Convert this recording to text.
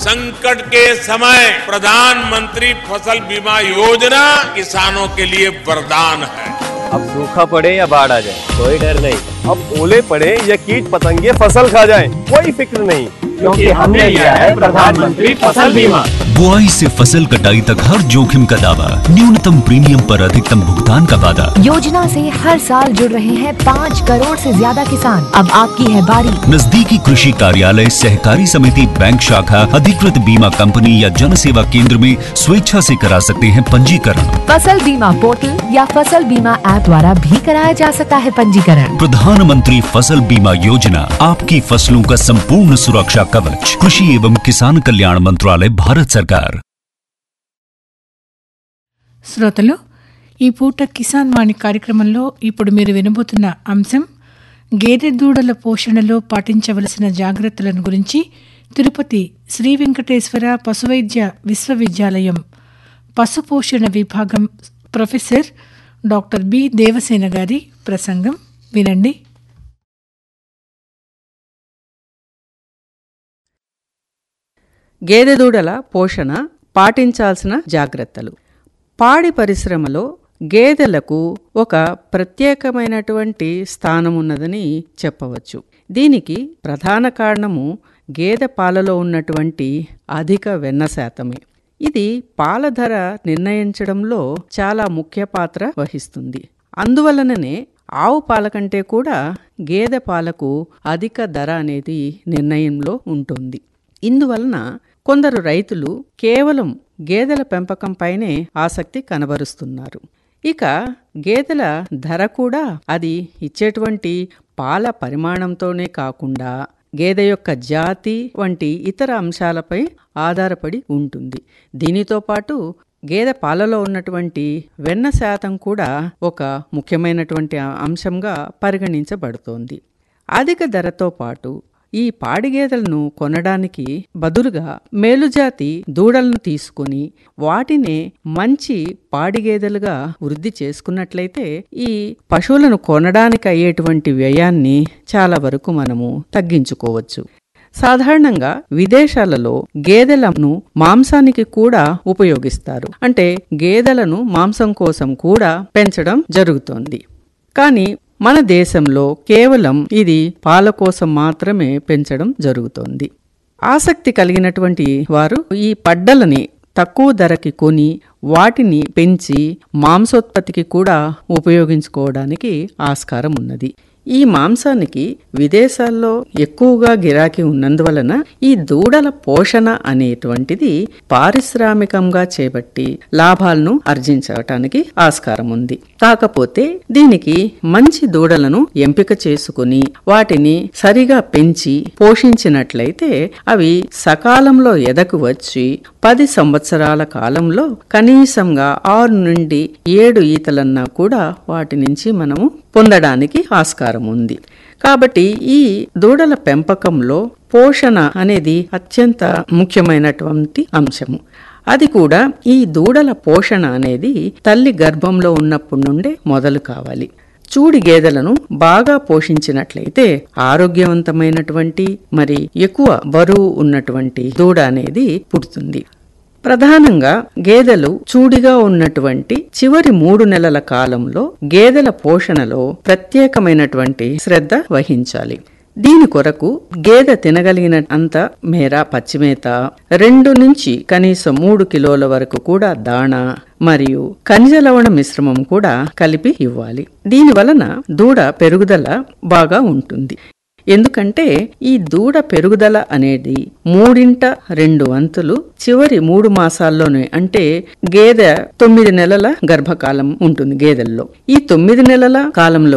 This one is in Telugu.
संकट के समय प्रधानमंत्री फसल बीमा योजना किसानों के लिए वरदान है अब सूखा पड़े या बाढ़ आ जाए कोई डर नहीं अब ओले पड़े या कीट पतंगे फसल खा जाए कोई फिक्र नहीं क्योंकि हमने लिया है प्रधानमंत्री फसल बीमा बुआई से फसल कटाई तक हर जोखिम का दावा न्यूनतम प्रीमियम पर अधिकतम भुगतान का वादा योजना से हर साल जुड़ रहे हैं पाँच करोड़ से ज्यादा किसान अब आपकी है बारी नजदीकी कृषि कार्यालय सहकारी समिति बैंक शाखा अधिकृत बीमा कंपनी या जन सेवा केंद्र में स्वेच्छा से करा सकते हैं पंजीकरण फसल बीमा पोर्टल या फसल बीमा ऐप द्वारा भी कराया जा सकता है पंजीकरण प्रधानमंत्री फसल बीमा योजना आपकी फसलों का संपूर्ण सुरक्षा कवच कृषि एवं किसान कल्याण मंत्रालय भारत सरकार శ్రోతలు ఈ పూట కిసాన్ వాణి కార్యక్రమంలో ఇప్పుడు మీరు వినబోతున్న అంశం గేదె దూడల పోషణలో పాటించవలసిన జాగ్రత్తలను గురించి తిరుపతి శ్రీ వెంకటేశ్వర పశువైద్య విశ్వవిద్యాలయం పశుపోషణ విభాగం ప్రొఫెసర్ డాక్టర్ బి దేవసేన గారి ప్రసంగం వినండి గేదె దూడల పోషణ పాటించాల్సిన జాగ్రత్తలు పాడి పరిశ్రమలో గేదెలకు ఒక ప్రత్యేకమైనటువంటి స్థానం ఉన్నదని చెప్పవచ్చు దీనికి ప్రధాన కారణము గేదె పాలలో ఉన్నటువంటి అధిక వెన్న శాతమే ఇది పాల ధర నిర్ణయించడంలో చాలా ముఖ్య పాత్ర వహిస్తుంది అందువలననే ఆవు పాల కంటే కూడా గేదె పాలకు అధిక ధర అనేది నిర్ణయంలో ఉంటుంది ఇందువలన కొందరు రైతులు కేవలం గేదెల పెంపకంపైనే ఆసక్తి కనబరుస్తున్నారు ఇక గేదెల ధర కూడా అది ఇచ్చేటువంటి పాల పరిమాణంతోనే కాకుండా గేదె యొక్క జాతి వంటి ఇతర అంశాలపై ఆధారపడి ఉంటుంది దీనితో పాటు గేదె పాలలో ఉన్నటువంటి వెన్న శాతం కూడా ఒక ముఖ్యమైనటువంటి అంశంగా పరిగణించబడుతోంది అధిక ధరతో పాటు ఈ పాడి గేదెలను కొనడానికి బదులుగా మేలుజాతి దూడలను తీసుకుని వాటినే మంచి పాడి గేదెలుగా వృద్ధి చేసుకున్నట్లయితే ఈ పశువులను కొనడానికి అయ్యేటువంటి వ్యయాన్ని చాలా వరకు మనము తగ్గించుకోవచ్చు సాధారణంగా విదేశాలలో గేదెలను మాంసానికి కూడా ఉపయోగిస్తారు అంటే గేదెలను మాంసం కోసం కూడా పెంచడం జరుగుతోంది కానీ మన దేశంలో కేవలం ఇది పాల కోసం మాత్రమే పెంచడం జరుగుతోంది ఆసక్తి కలిగినటువంటి వారు ఈ పడ్డలని తక్కువ ధరకి కొని వాటిని పెంచి మాంసోత్పత్తికి కూడా ఉపయోగించుకోవడానికి ఆస్కారం ఉన్నది ఈ మాంసానికి విదేశాల్లో ఎక్కువగా గిరాకీ ఉన్నందువలన ఈ దూడల పోషణ అనేటువంటిది పారిశ్రామికంగా చేపట్టి లాభాలను ఆర్జించటానికి ఆస్కారం ఉంది కాకపోతే దీనికి మంచి దూడలను ఎంపిక చేసుకుని వాటిని సరిగా పెంచి పోషించినట్లయితే అవి సకాలంలో ఎదకు వచ్చి పది సంవత్సరాల కాలంలో కనీసంగా ఆరు నుండి ఏడు ఈతలన్నా కూడా వాటి నుంచి మనము పొందడానికి ఆస్కారం ఉంది కాబట్టి ఈ దూడల పెంపకంలో పోషణ అనేది అత్యంత ముఖ్యమైనటువంటి అంశము అది కూడా ఈ దూడల పోషణ అనేది తల్లి గర్భంలో ఉన్నప్పటి నుండే మొదలు కావాలి చూడి గేదెలను బాగా పోషించినట్లయితే ఆరోగ్యవంతమైనటువంటి మరి ఎక్కువ బరువు ఉన్నటువంటి దూడ అనేది పుడుతుంది ప్రధానంగా గేదెలు చూడిగా ఉన్నటువంటి చివరి మూడు నెలల కాలంలో గేదెల పోషణలో ప్రత్యేకమైనటువంటి శ్రద్ధ వహించాలి దీని కొరకు గేదె తినగలిగిన అంత మేర పచ్చిమేత రెండు నుంచి కనీసం మూడు కిలోల వరకు కూడా దాణా మరియు ఖనిజ లవణ మిశ్రమం కూడా కలిపి ఇవ్వాలి దీని వలన దూడ పెరుగుదల బాగా ఉంటుంది ఎందుకంటే ఈ దూడ పెరుగుదల అనేది మూడింట రెండు వంతులు చివరి మూడు మాసాల్లోనే అంటే గేదె తొమ్మిది నెలల గర్భకాలం ఉంటుంది గేదెల్లో ఈ తొమ్మిది నెలల కాలంలో